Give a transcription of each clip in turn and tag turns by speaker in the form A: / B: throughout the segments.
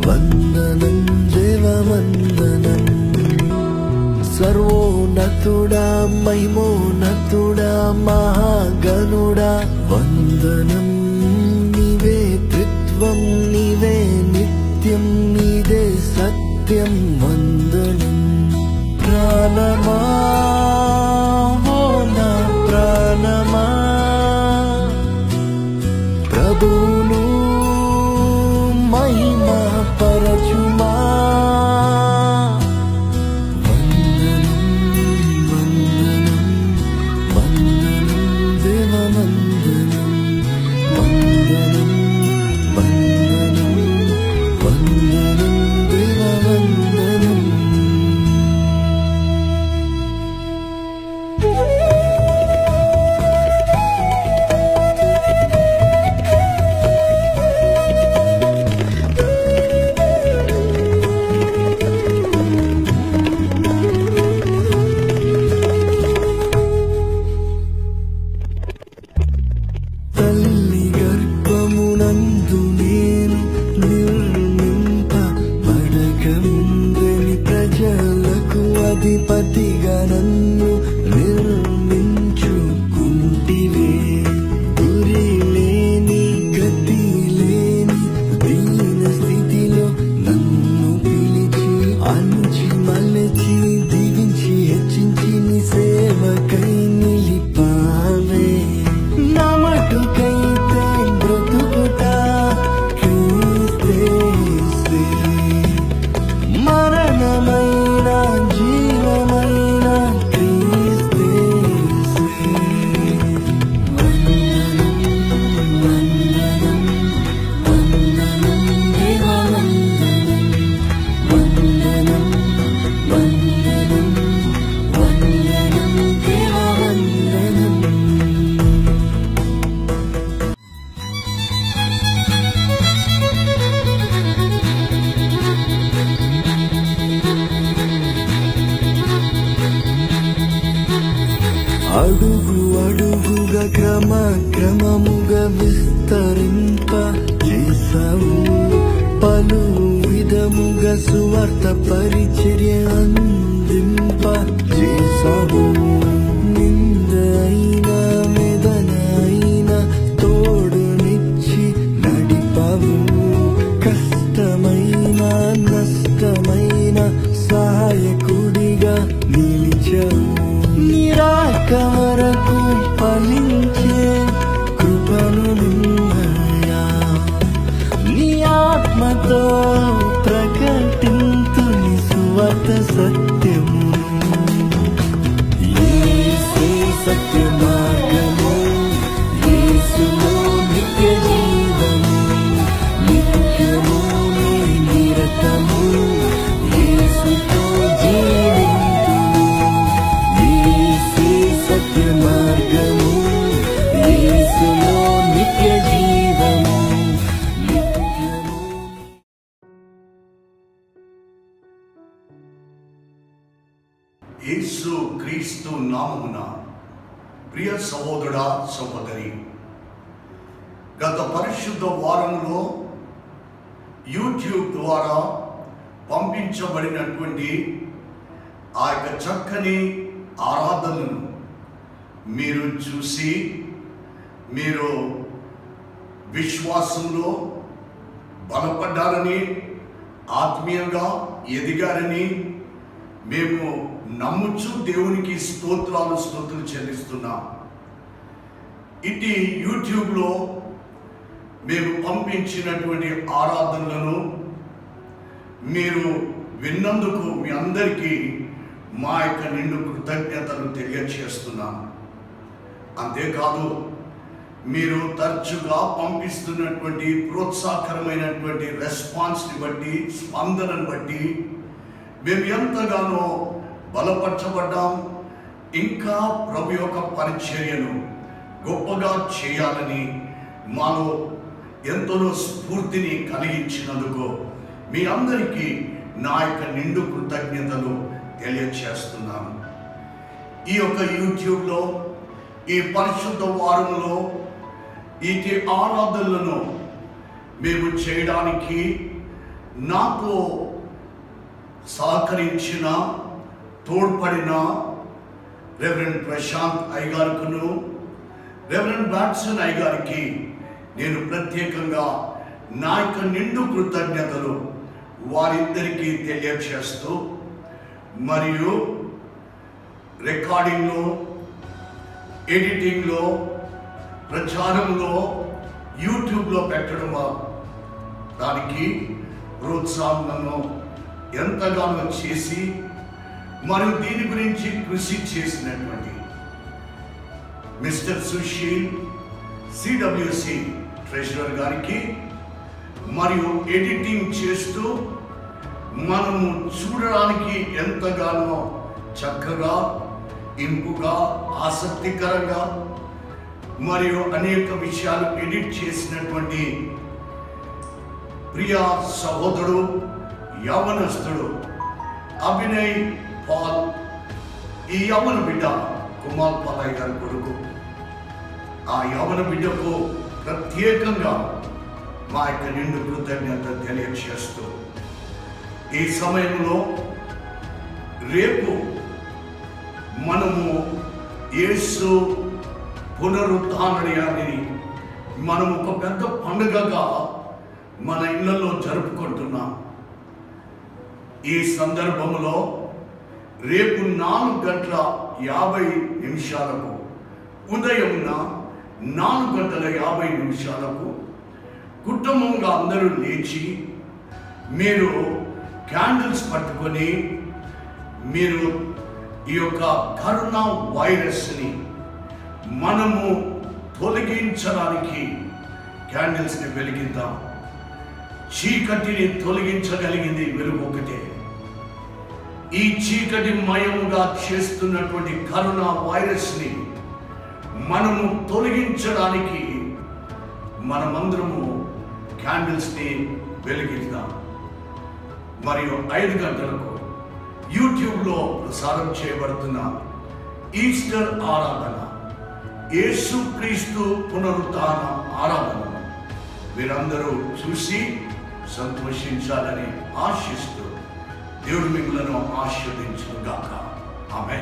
A: వందనం దేవవందనం సర్వోన్నతుడా మహిమోన్నతుడా మహాగణుడా వందనం నీవే త్రిత్వం నీవే నిత్యం నీదే సత్యం వందనం ప్రాణమా ఓ నా ప్రాణమా ప్రభువును మహిమ పరచుమా వందనం వందనం వందనం దేవవందనం వందనం వందనం వందనం దేవవందనం తల్లి గర్భమునందు నేను నిర్మింప పడకముందని ప్రజలకు అధిపతిగా నన్ను నిర్మించుకుంటివే గురి లేని గతి లేని దీన స్థితిలో నన్ను పిలిచి అంచి మలచి దీవించి హెచ్చించి నీ సేవకై నిలిపావే నమటుకైతే బ్రతుకుట క్రీస్తేసే. మరణమైన జీవమైన క్రీస్తేసే. వందనం, వందనం, వందనం, దేవవందనం. వందనం, వందనం, వందనం, దేవవందనం. అడుగు అడుగుగా క్రమ క్రమముగా విస్తరింప చేసావు పలు విధముగా సువార్త పరిచర్య అందింప చేసావు నింద అయినా మెదన అయినా తోడునిచ్చి నడిపావు కష్టమైన నష్టమైన సహాయకుడిగా నిలిచావు నిరాక వరకు ఫలించే కృపను నిన్నయా నీ ఆత్మతో ప్రకటింతు నీ సువర్త సత్యమును యేసే సత్య మార్గము యేసులో నిత్య జీవము నిత్యము నీ నిరతము యేసుతో జీవింతుము యేసే సత్య మార్గము యేసులో నిత్య జీవము నిత్యము
B: యేసు క్రీస్తు నామమున ప్రియ సహోదరుడా సహోదరి గత పరిశుద్ధ వారంలో యూట్యూబ్ ద్వారా పంపించబడినటువంటి ఆ యొక్క చక్కని ఆరాధనను మీరు చూసి మీరు విశ్వాసంలో బలపడ్డారని ఆత్మీయంగా ఎదిగారని మేము నమ్ముచు దేవునికి స్తోత్రాలు స్తోత్రులు చెల్లిస్తున్నాం ఇటు యూట్యూబ్లో మేము పంపించినటువంటి ఆరాధనలను మీరు విన్నందుకు మీ అందరికీ మా యొక్క నిండు కృతజ్ఞతలు తెలియచేస్తున్నాం అంతేకాదు మీరు తరచుగా పంపిస్తున్నటువంటి ప్రోత్సాహకరమైనటువంటి రెస్పాన్స్ని బట్టి స్పందనను బట్టి మేము ఎంతగానో బలపరచబడ్డాం ఇంకా ప్రభు యొక్క పరిచర్యను గొప్పగా చేయాలని మాలో ఎంతో స్ఫూర్తిని కలిగించినందుకు మీ అందరికీ నా యొక్క నిండు కృతజ్ఞతలు తెలియచేస్తున్నాను ఈ యొక్క యూట్యూబ్లో ఈ పరిశుద్ధ వారంలో ఇటు ఆరాధనలను మేము చేయడానికి నాకు సహకరించిన తోడ్పడిన రెవరెండ్ ప్రశాంత్ అయ్యగారుకును రెవరెండ్ బ్యాట్సన్ అయ్యగారికి నేను ప్రత్యేకంగా నా యొక్క నిండు కృతజ్ఞతలు వారిద్దరికీ తెలియచేస్తూ మరియు రికార్డింగ్లో ఎడిటింగ్లో ప్రచారంలో యూట్యూబ్లో పెట్టడం వల్ల దానికి ప్రోత్సాహం నన్ను ఎంతగానో చేసి మరియు దీని గురించి కృషి చేసినటువంటి మిస్టర్ సుశీల్ సిడబ్ల్యూసి ట్రెజరర్ గారికి మరియు ఎడిటింగ్ చేస్తూ మనము చూడడానికి ఎంతగానో చక్కగా ఇంపుగా ఆసక్తికరంగా మరియు అనేక విషయాలు ఎడిట్ చేసినటువంటి ప్రియ సహోదరుడు యవనస్తుడు అభినయ్ పాల్ ఈ యవన బిడ్డ కుమార్ పాలయ్య గారి కొడుకు ఆ యవన బిడ్డకు ప్రత్యేకంగా మా యొక్క నిండు కృతజ్ఞత తెలియచేస్తూ ఈ సమయంలో రేపు మనము యేసు పునరుత్డని మనం ఒక పెద్ద పండుగగా మన ఇళ్లలో జరుపుకుంటున్నాం ఈ సందర్భంలో రేపు నాలుగు గంటల యాభై నిమిషాలకు ఉదయంన నాలుగు గంటల యాభై నిమిషాలకు కుటుంబంగా అందరూ లేచి మీరు క్యాండిల్స్ పట్టుకొని మీరు ఈ యొక్క కరోనా వైరస్ని మనము తొలగించడానికి క్యాండిల్స్ని వెలిగిద్దాం చీకటిని తొలగించగలిగింది వెలుగు ఒకటే ఈ చీకటి మయముగా చేస్తున్నటువంటి కరోనా వైరస్ని మనము తొలగించడానికి మనమందరము క్యాండిల్స్ని వెలిగిద్దాం మరియు ఐదు గంటలకు యూట్యూబ్లో ప్రసారం చేయబడుతున్న ఈస్టర్ ఆరాధన యేసుక్రీస్తు పునరుత్థాన ఆరాధన మీరందరూ చూసి సంతోషించాలని ఆశిస్తూ దేవుడు మిమ్మలను ఆశీర్వదించుగాక ఆమె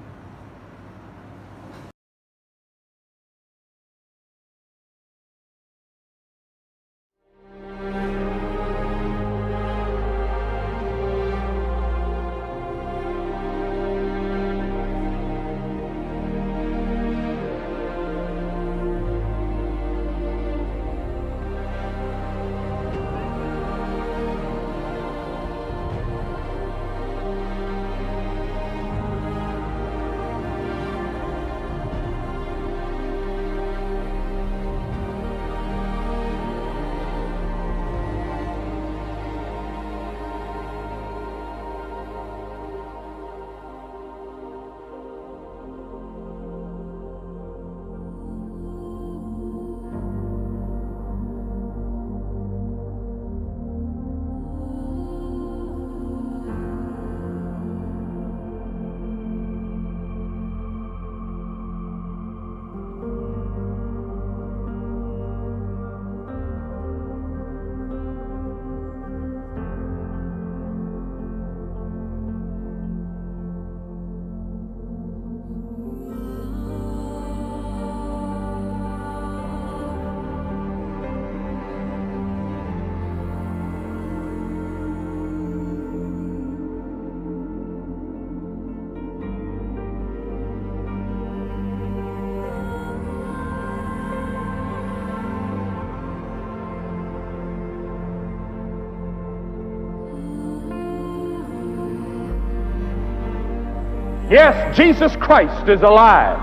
C: Yes, Jesus Christ is alive.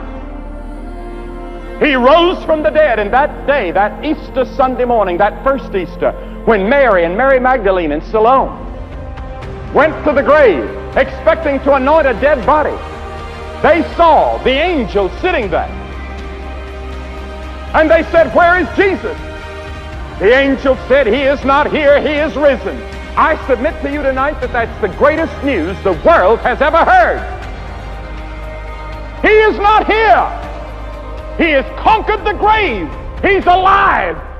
C: He rose from the dead, and that day, that Easter Sunday morning, that first Easter, when Mary and Mary Magdalene and Salome went to the grave expecting to anoint a dead body, they saw the angel sitting there. And they said, Where is Jesus? The angel said, He is not here, He is risen. I submit to you tonight that that's the greatest news the world has ever heard. He is not here. He has conquered the grave. He's alive.